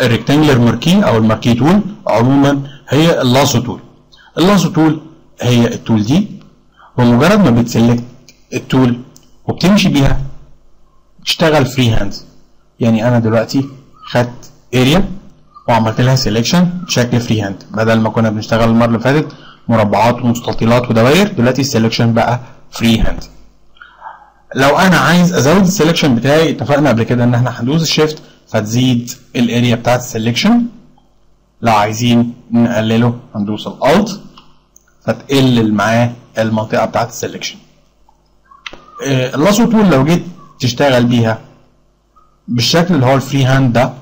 الريكتانجلر ماركي او الماركي تول عموما هي اللاسو تول اللاسو تول هي التول دي بمجرد ما بتسلكت التول وبتمشي بيها تشتغل فري هاند يعني انا دلوقتي خدت اريا وعملت لها سيلكشن بشكل فري هاند بدل ما كنا بنشتغل المره اللي فاتت مربعات ومستطيلات ودوائر دلوقتي السيلكشن بقى فري هاند لو انا عايز ازود السيلكشن بتاعي اتفقنا قبل كده ان احنا هندوس الشيفت فتزيد الاريا بتاعت السيلكشن لو عايزين نقلله هندوس الالت فتقلل معاه المنطقه بتاعت السيلكشن اللاسو تول لو جيت تشتغل بيها بالشكل اللي هو الفري هاند ده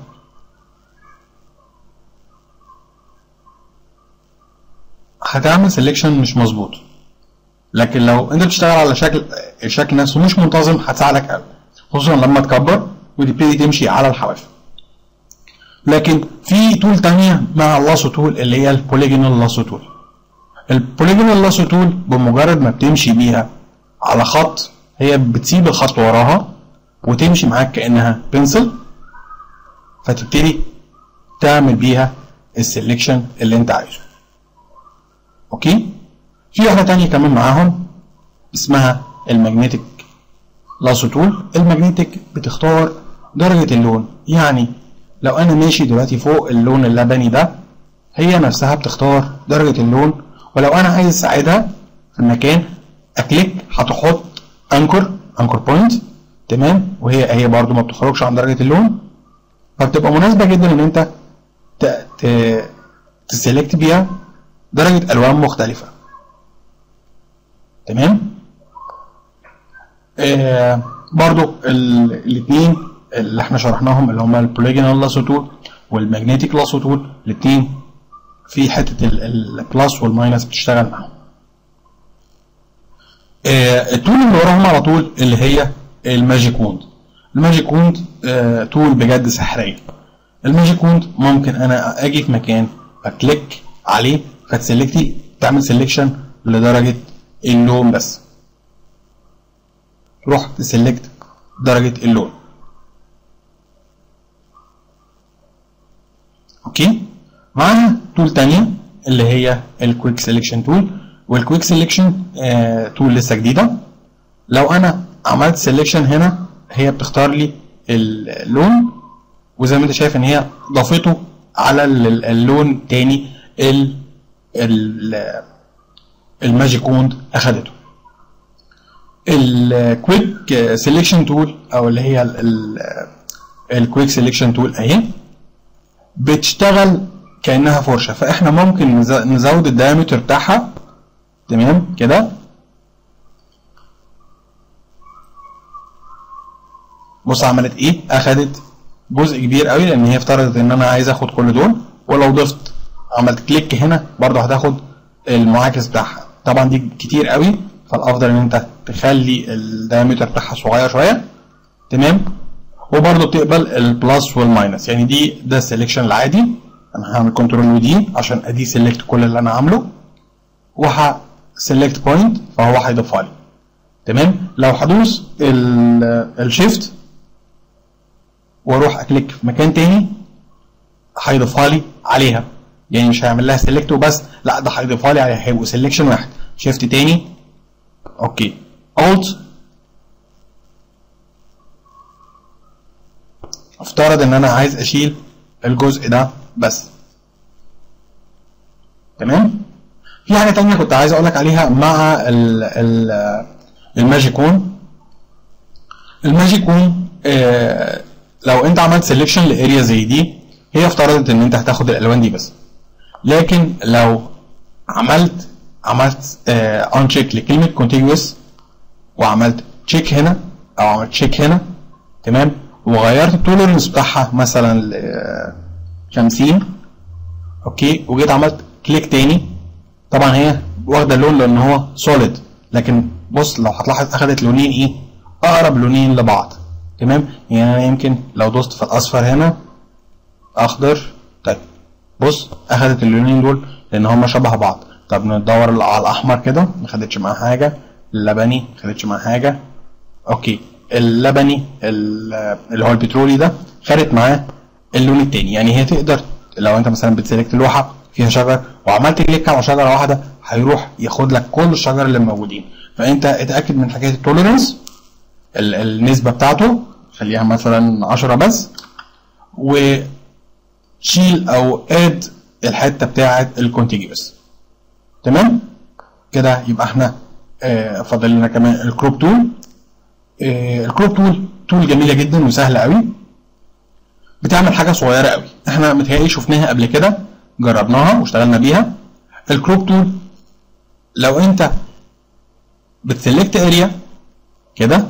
هتعمل سيلكشن مش مظبوط لكن لو انت بتشتغل على شكل الشكل نفسه مش منتظم هتساعدك قوي خصوصا لما تكبر وتبتدي تمشي على الحواف لكن في تول تانية مع اللاسو تول اللي هي البوليجونال لاسو تول البوليجونال لاسو تول بمجرد ما بتمشي بيها على خط هي بتسيب الخط وراها وتمشي معاك كانها بنسل فتبتدي تعمل بيها السلكشن اللي انت عايزه اوكي في واحده تانية كمان معاهم اسمها الماجنتيك لاسو تول الماجنتيك بتختار درجه اللون يعني لو انا ماشي دلوقتي فوق اللون اللبني ده هي نفسها بتختار درجه اللون ولو انا عايز اساعدها في المكان اكليك هتحط انكر انكر بوينت تمام وهي هي برده ما بتخرجش عن درجه اللون فبتبقى مناسبه جدا ان انت تسلكت بيها درجه الوان مختلفه تمام آه برضو الاثنين اللي احنا شرحناهم اللي هما البوليجونال لاسو تول والماجنتيك لاسو تول الاثنين في حته البلس والماينس بتشتغل معاهم آه التول اللي وراهم على طول اللي هي الماجيك ووند الماجيك ووند آه تول بجد سحريه الماجيك ووند ممكن انا اجي في مكان اكليك عليه فتسلكتي تعمل سيلكشن لدرجه اللون بس تروح تسلكت درجه اللون اوكي معانا تول تانية اللي هي الكويك سيلكشن تول والكويك سيلكشن تول لسه جديده لو انا عملت سيلكشن هنا هي بتختار لي اللون وزي ما انت شايف ان هي ضافته على اللون تاني ال ال الماجيك ووند اخدته الكويك سيلكشن تول او اللي هي الكويك سيلكشن تول اهي بتشتغل كانها فرشه فاحنا ممكن نزود الدايمتر بتاعها تمام كده بص عملت ايه اخدت جزء كبير قوي لان هي افترضت ان انا عايز اخد كل دول ولو ضفت عملت كليك هنا برضه هتاخد المعاكس بتاعها طبعا دي كتير قوي فالافضل ان انت تخلي الدايمتر بتاعها صغير شويه تمام وبرضه بتقبل البلس والماينس يعني دي ده السلكشن العادي انا هعمل كنترول ودي عشان ادي سيلكت كل اللي انا عامله وه سيلكت بوينت فهو هيضيفها لي تمام لو هدوس الشيفت واروح اكليك في مكان تاني هيضيفها لي عليها يعني مش هيعمل لها سيلكت وبس لا ده هيضيفها لي عليها هيبقوا سيلكشن واحد شيفت تاني اوكي الت افترض ان انا عايز اشيل الجزء ده بس تمام في حاجه تانية كنت عايز اقول لك عليها مع ال ال الماجيكون الماجيكون آه لو انت عملت سيلكشن لاريا زي دي هي افترضت ان انت هتاخد الالوان دي بس لكن لو عملت عملت اون تشيك لكلمه كونتيجوس وعملت تشيك هنا او عملت تشيك هنا تمام وغيرت التولرنس بتاعها مثلا ل 50 اوكي وجيت عملت كليك تاني طبعا هي واخده اللون لان هو سوليد لكن بص لو هتلاحظ اخدت لونين ايه اقرب لونين لبعض تمام يعني انا يمكن لو دوست في الاصفر هنا اخضر طيب بص اخدت اللونين دول لان هما شبه بعض طب ندور على الاحمر كده ما خدتش معاه حاجه اللبني ما خدتش معاه حاجه اوكي اللبني اللي هو البترولي ده خدت معاه اللون التاني يعني هي تقدر لو انت مثلا بتسلكت لوحه فيها شجر وعملت كليك على شجره واحده هيروح ياخد لك كل الشجر اللي موجودين فانت اتاكد من حكايه التوليرنس النسبه بتاعته خليها مثلا 10 بس وشيل او اد الحته بتاعه الكونتيجوس تمام كده يبقى احنا آه فاضل لنا كمان الكروب تول آه الكروب تول تول جميله جدا وسهله قوي بتعمل حاجه صغيره قوي احنا متهيألي شفناها قبل كده جربناها واشتغلنا بيها الكروب تول لو انت بتسلكت اريا كده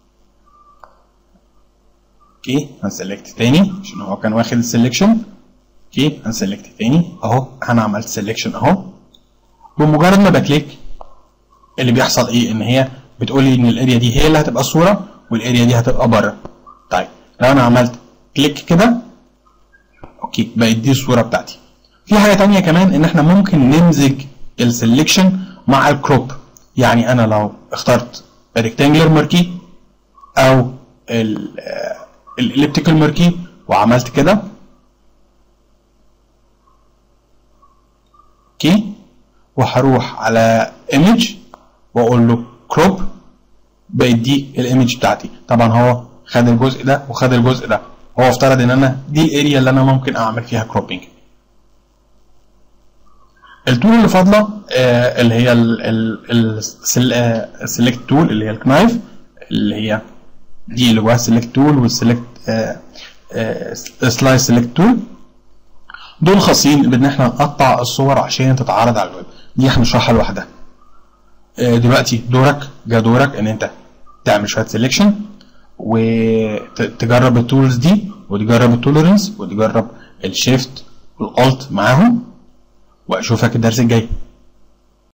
اوكي هنسلكت تاني عشان هو كان واخد السلكشن اوكي هنسلكت تاني اهو انا عملت سلكشن اهو بمجرد ما بكليك اللي بيحصل ايه ان هي بتقول لي ان الاريا دي هي اللي هتبقى الصوره والاريا دي هتبقى بره طيب لو انا عملت كليك كده اوكي بقت دي الصوره بتاعتي في حاجه تانية كمان ان احنا ممكن نمزج السلكشن مع الكروب يعني انا لو اخترت ريكتانجلر ماركي او الاليبتيكال ماركي وعملت كده اوكي وهروح على ايمج واقول له كروب بقت دي الايمج بتاعتي طبعا هو خد الجزء ده وخد الجزء ده هو افترض ان انا دي الاريا اللي انا ممكن اعمل فيها كروبنج التول اللي فاضله آه اللي هي السلكت تول اللي هي الكنايف اللي هي دي اللي جواها سيلكت تول والسلكت سلايس سيلكت تول دول خاصين بان احنا نقطع الصور عشان تتعرض على الويب دي هنشرحها لوحدها آه دلوقتي دورك جا دورك ان انت تعمل شويه سيلكشن وتجرب التولز دي وتجرب التوليرنس وتجرب الشيفت والالت معاهم واشوفك الدرس الجاي